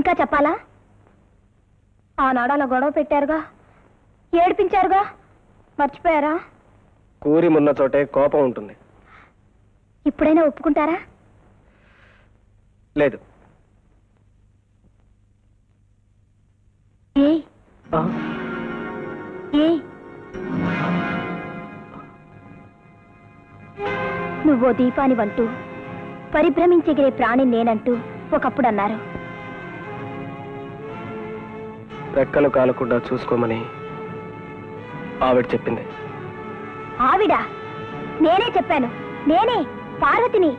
ఇంకా చెప్పాలా ఆనాడు అలా గొడవ పెట్టారుగా ఏడిపించారుగా మర్చిపోయారా కూరి మున్న చోటే కోపం ఉంటుంది ఇప్పుడైనా ఒప్పుకుంటారా లేదు ఏ ఆ, ఏ నువ్వో దీపాని వంటూ పరిభ్రమించెగిరే ప్రాణి నేనంటూ ఒకప్పుడు అన్నారు రెక్కలు కాలకుండా చూసుకోమని ఆవిడ చెప్పింది ఆవిడ నేనే చెప్పాను నేనే పార్వతిని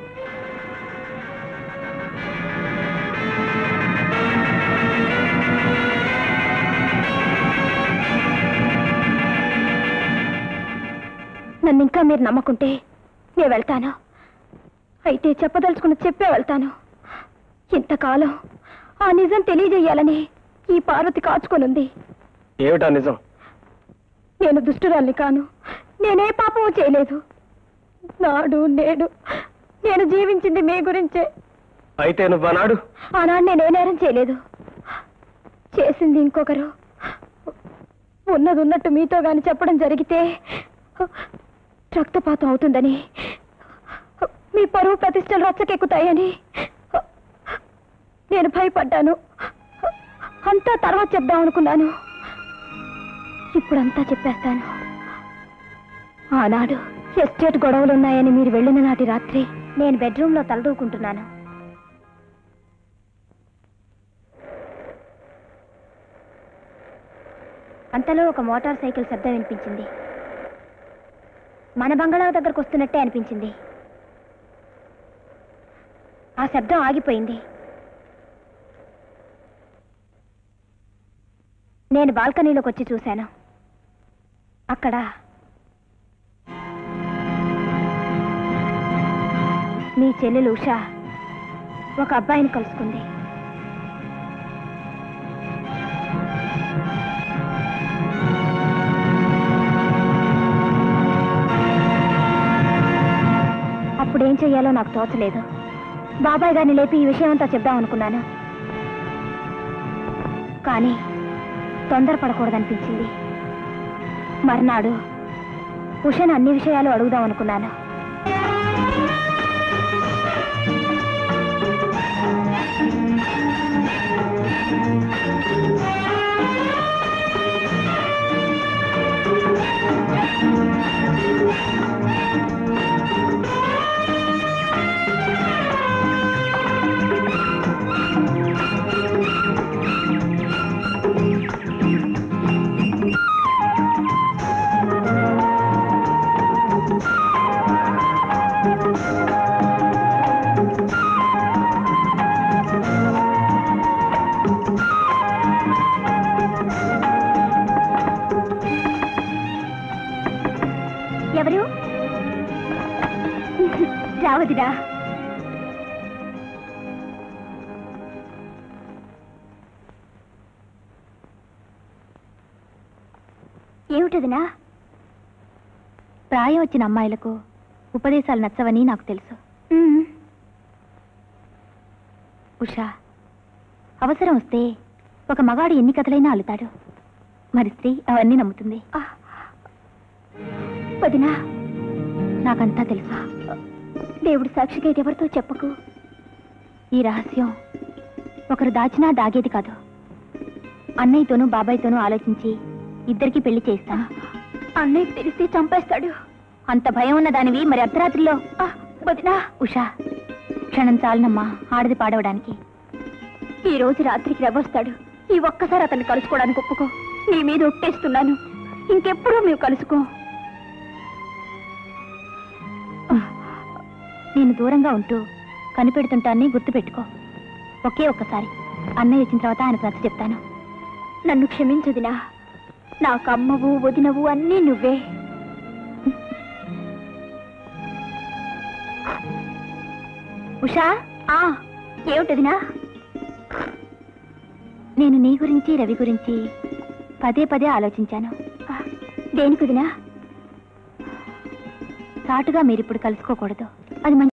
నన్ను ఇంకా మీరు నమ్మకుంటే నేను వెళ్తాను అయితే చెప్పదలుచుకున్న చెప్పే వెళ్తాను ఇంతకాలం ఆ నిజం తెలియజేయాలని ఈ పార్వతి కాచుకొనుంది ఏమిటా నిజం నేను దుష్టురాల్ని కాను నేనే పాపము చేయలేదు నాడు నేడు నేను జీవించింది మీ గురించే అయితే నువ్వు ఆనాడు ఆనాడు నేనే నేరం చేయలేదు చేసింది ఇంకొకరు ఉన్నది ఉన్నట్టు మీతో గాని చెప్పడం జరిగితే రక్తపాతం అవుతుందని మీ పరువు ప్రతిష్టలు రచ్చకెక్కుతాయని నేను భయపడ్డాను అంతా తర్వాత చెప్దాం అనుకున్నాను ఇప్పుడంతా చెప్పేస్తాను ఆనాడు ఎస్టేట్ గొడవలున్నాయని మీరు వెళ్ళిన నాటి రాత్రి నేను బెడ్రూమ్లో తలదూకుంటున్నాను అంతలో ఒక మోటార్ సైకిల్ శబ్దం వినిపించింది మన బంగళా దగ్గరకు వస్తున్నట్టే అనిపించింది ఆ శబ్దం ఆగిపోయింది నేను బాల్కనీలోకి వచ్చి చూశాను అక్కడ మీ చెల్లెలు ఉషా ఒక అబ్బాయిని కలుసుకుంది అప్పుడేం చెయ్యాలో నాకు తోచలేదు బాబాయ్ గారిని లేపి ఈ విషయం అంతా చెప్దాం అనుకున్నాను కానీ తొందరపడకూడదనిపించింది మర్నాడు ఉషను అన్ని విషయాలు అడుగుదాం అనుకున్నాను ఎవరు రావదిరా ఏమిటదినా ప్రాయం వచ్చిన అమ్మాయిలకు ఉపదేశాలు నచ్చవని నాకు తెలుసు ఉషా అవసరం వస్తే ఒక మగాడు ఎన్ని కథలైనా అల్లుతాడు మరి స్త్రీ అవన్నీ నమ్ముతుంది వదినా నాకంతా తెలుసా దేవుడు సాక్షిగా ఇది ఎవరితో చెప్పకు ఈ రహస్యం ఒకరు దాచినా దాగేది కాదు అన్నయ్యతోనూ బాబాయ్తోనూ ఆలోచించి ఇద్దరికి పెళ్లి చేస్తాను అన్నయ్య తెలిస్తే చంపేస్తాడు అంత భయం ఉన్న దానివి మరి అర్ధరాత్రిలో వదినా ఉషా క్షణం చాలనమ్మా ఆడది పాడవడానికి ఈ రోజు రాత్రికి రవ్వొస్తాడు ఈ ఒక్కసారి అతన్ని కలుసుకోవడానికి ఒప్పుకో నీ మీద ఒట్టేస్తున్నాను ఇంకెప్పుడూ మేము కలుసుకో నేను దూరంగా ఉంటూ కనిపెడుతుంటాన్ని గుర్తుపెట్టుకో ఒకే ఒక్కసారి అన్నయ్య వచ్చిన తర్వాత ఆయన నచ్చ చెప్తాను నన్ను క్షమించదినా నాకు అమ్మవు వదినవు అన్నీ నువ్వే ఉషా ఆ ఏమిటదినా నేను నీ గురించి రవి గురించి పదే పదే ఆలోచించాను దేనికిదినా చాటుగా మీరిప్పుడు కలుసుకోకూడదు అది మంచి